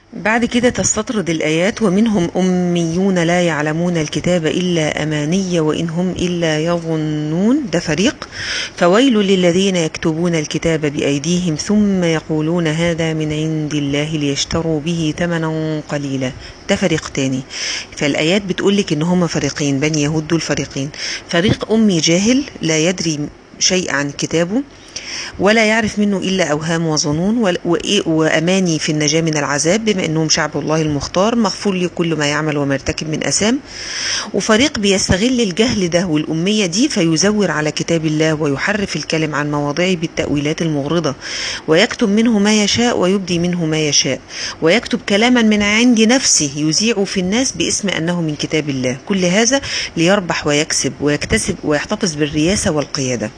بعد كده تستطرد الآيات ومنهم أميون لا يعلمون الكتاب إلا أماني وإن هم إلا يظنون ده فريق فويل للذين يكتبون الكتاب بأيديهم ثم يقولون هذا من عند الله ليشتروا به ثمنا قليلا ده فريق تاني فالآيات بتقولك إن هما فريقين بني يهود دول فريقين فريق أمي جاهل لا يدري شيء عن كتابه ولا يعرف منه إلا أوهام وظنون وأماني في النجاة من العذاب بما أنهم شعب الله المختار مغفور له كل ما يعمل وما يرتكب من أسام وفريق بيستغل الجهل ده والأمية دي فيزور على كتاب الله ويحرف الكلم عن مواضعه بالتأويلات المغرضة ويكتب منه ما يشاء ويبدي منه ما يشاء ويكتب كلاما من عند نفسه يذيع في الناس باسم أنه من كتاب الله كل هذا ليربح ويكسب ويكتسب ويحتفظ بالرياسة والقيادة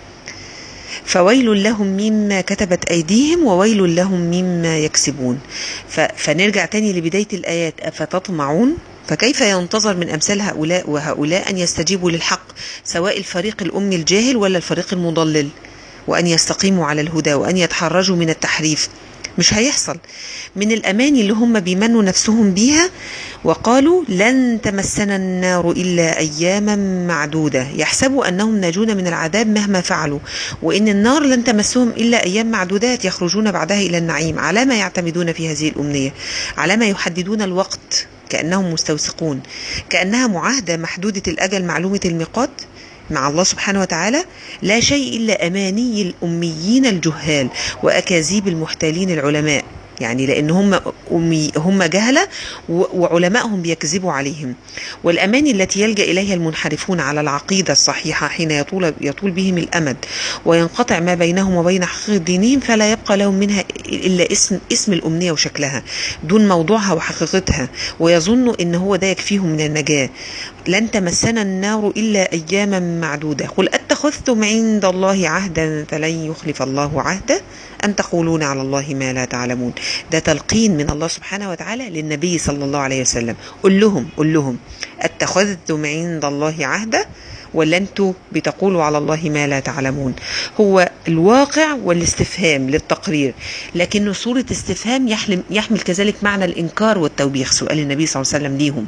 فويل لهم مما كتبت أيديهم وويل لهم مما يكسبون فنرجع تاني لبداية الآيات أفتطمعون فكيف ينتظر من أمثال هؤلاء وهؤلاء أن يستجيبوا للحق سواء الفريق الأمي الجاهل ولا الفريق المضلل وأن يستقيموا على الهدى وأن يتحرجوا من التحريف مش هيحصل من الأماني اللي هم بيمنوا نفسهم بيها وقالوا لن تمسنا النار إلا أياما معدودة يحسبوا أنهم ناجون من العذاب مهما فعلوا وإن النار لن تمسهم إلا أيام معدودات يخرجون بعدها إلى النعيم على ما يعتمدون في هذه الأمنية على ما يحددون الوقت كأنهم مستوثقون كأنها معاهدة محدودة الأجل معلومة الميقات مع الله سبحانه وتعالى لا شيء إلا أماني الأميين الجهال وأكاذيب المحتالين العلماء يعني لان هم هم جهله وعلمائهم بيكذبوا عليهم والاماني التي يلجا اليها المنحرفون على العقيده الصحيحه حين يطول يطول بهم الامد وينقطع ما بينهم وبين حقيقه دينهم فلا يبقى لهم منها الا اسم اسم الامنيه وشكلها دون موضوعها وحقيقتها ويظنوا ان هو ده يكفيهم من النجاه لن تمسنا النار الا اياما معدوده قل اتخذتم عند الله عهدا فلن يخلف الله عهده أم تقولون على الله ما لا تعلمون ده تلقين من الله سبحانه وتعالى للنبي صلى الله عليه وسلم قل لهم قل لهم اتخذتم عند الله عهدا ولا انتوا بتقولوا على الله ما لا تعلمون هو الواقع والاستفهام للتقرير لكنه صورة استفهام يحمل, يحمل كذلك معنى الإنكار والتوبيخ سؤال النبي صلى الله عليه وسلم ليهم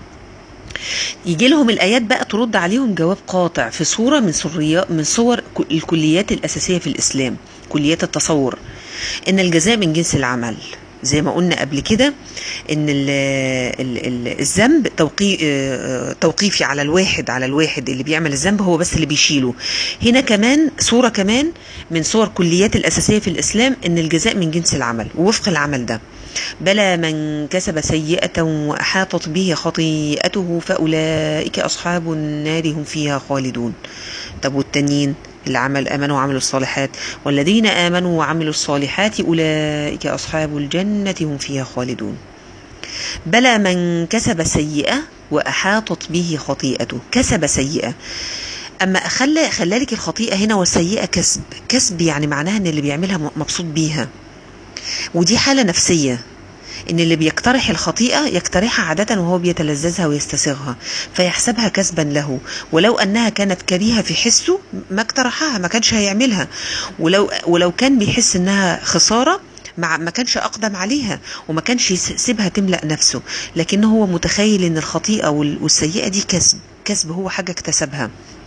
يجي لهم الايات بقى ترد عليهم جواب قاطع في صوره من صوريات من صور الكليات الاساسيه في الاسلام كليات التصور ان الجزاء من جنس العمل زي ما قلنا قبل كده ان ال ال ال الذنب توقي توقيفي على الواحد على الواحد اللي بيعمل الذنب هو بس اللي بيشيله هنا كمان صوره كمان من صور كليات الاساسيه في الاسلام ان الجزاء من جنس العمل ووفق العمل ده بلى من كسب سيئة وأحاطت به خطيئته فأولئك أصحاب النار هم فيها خالدون طب والتانيين اللي عمل آمنوا وعملوا الصالحات والذين آمنوا وعملوا الصالحات أولئك أصحاب الجنة هم فيها خالدون بلى من كسب سيئة وأحاطت به خطيئته كسب سيئة أما خلى خلالك الخطيئة هنا والسيئة كسب كسب يعني معناها أن اللي بيعملها مبسوط بيها ودي حالة نفسية ان اللي بيقترح الخطيئة يقترحها عادة وهو بيتلذذها ويستسيغها فيحسبها كسبا له ولو انها كانت كريهة في حسه ما اقترحها ما كانش هيعملها ولو, ولو كان بيحس انها خسارة مع ما كانش اقدم عليها وما كانش يسيبها تملا نفسه لكنه هو متخيل ان الخطيئه والسيئه دي كسب كسب هو حاجه اكتسبها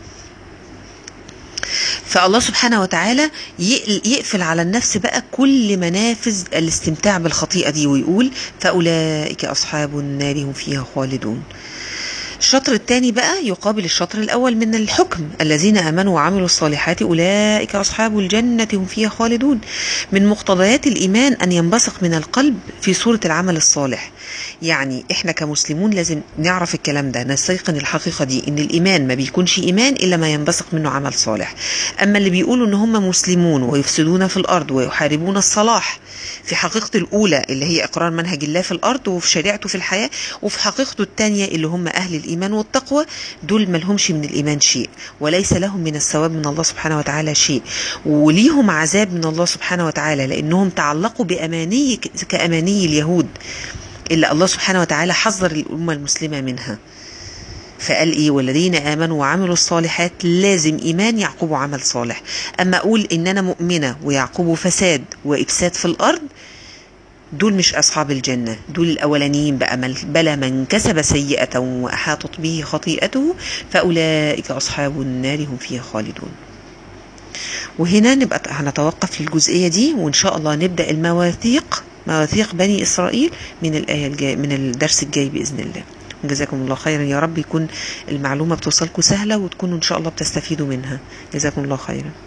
فالله سبحانه وتعالى يقفل على النفس بقى كل منافذ الاستمتاع بالخطيئة دي ويقول فأولئك أصحاب النار هم فيها خالدون الشطر الثاني بقى يقابل الشطر الأول من الحكم الذين آمنوا وعملوا الصالحات أولئك أصحاب الجنة هم فيها خالدون من مقتضيات الإيمان أن ينبثق من القلب في صورة العمل الصالح يعني إحنا كمسلمون لازم نعرف الكلام ده نستيقن الحقيقة دي إن الإيمان ما بيكونش إيمان إلا ما ينبثق منه عمل صالح أما اللي بيقولوا إن هم مسلمون ويفسدون في الأرض ويحاربون الصلاح في حقيقته الأولى اللي هي إقرار منهج الله في الأرض وفي شريعته في الحياة وفي حقيقته الثانية اللي هم أهل الإيمان والتقوى دول ما لهمش من الإيمان شيء وليس لهم من الثواب من الله سبحانه وتعالى شيء وليهم عذاب من الله سبحانه وتعالى لأنهم تعلقوا بأماني كأماني اليهود اللي الله سبحانه وتعالى حذر الأمة المسلمة منها فقال ايه والذين امنوا وعملوا الصالحات لازم ايمان يعقبه عمل صالح اما اقول ان انا مؤمنه ويعقبه فساد وافساد في الارض دول مش أصحاب الجنة دول الأولانيين بقى بلى من كسب سيئة وأحاطت به خطيئته فأولئك أصحاب النار هم فيها خالدون وهنا نبقى هنتوقف للجزئية دي وإن شاء الله نبدأ المواثيق مواثيق بني إسرائيل من الآية الجاي من الدرس الجاي بإذن الله جزاكم الله خيرا يا رب يكون المعلومة بتوصلكم سهلة وتكونوا إن شاء الله بتستفيدوا منها جزاكم الله خيرا